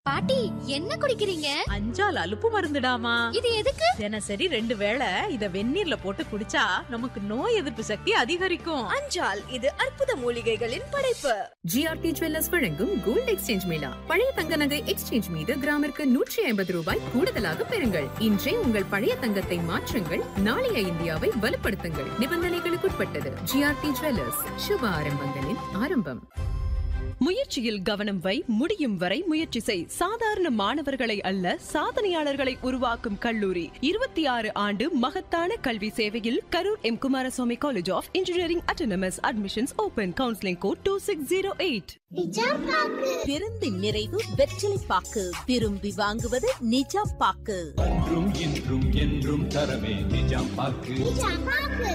பாட்டி என்ன குடிக்கிறீங்க அஞ்சால் அலுப்பு மருந்துடாமா இது எதுக்கு தினசரி ரெண்டு வேளை இத வெந்நீர்ல போட்டு குடிச்சா நமக்கு நோய் எதிர்ப்பு சக்தி அதிகரிக்கும் அஞ்சால் இது அற்புத மூலிகைகளின் படைப்பு ஜிஆர்டி ஜுவல்லர்ஸ் வழங்கும் கோல்ட் எக்ஸ்சேஞ்ச் மேளா பழைய தங்க நகை எக்ஸ்சேஞ்ச் மீது கிராமிற்கு நூற்றி ஐம்பது ரூபாய் கூடுதலாக பெறுங்கள் இன்றே உங்கள் பழைய தங்கத்தை மாற்றுங்கள் நாளைய இந்தியாவை வலுப்படுத்துங்கள் நிபந்தனைகளுக்குட்பட்டது ஜிஆர்டி ஜுவல்லர்ஸ் சுப ஆரம்பங்களின் ஆரம்பம் முயற்சியில் கவனம் வை முடியும் வரை முயற்சி செய் சாதாரண மாணவர்களை அல்ல சாதனையாளர்களை உருவாக்கும் கல்லூரி இருபத்தி ஆறு ஆண்டு மகத்தான கல்வி சேவையில் Karur M Kumaraswamy college of engineering autonomous admissions open counselling code two six zero eight பெருந்து நிறைவு வெற்றிலை பாக்கு விரும்பி வாங்குவது நிஜாம் பாக்கு என்றும் இன்றும் என்றும் தரவே நிஜாம் பாக்கு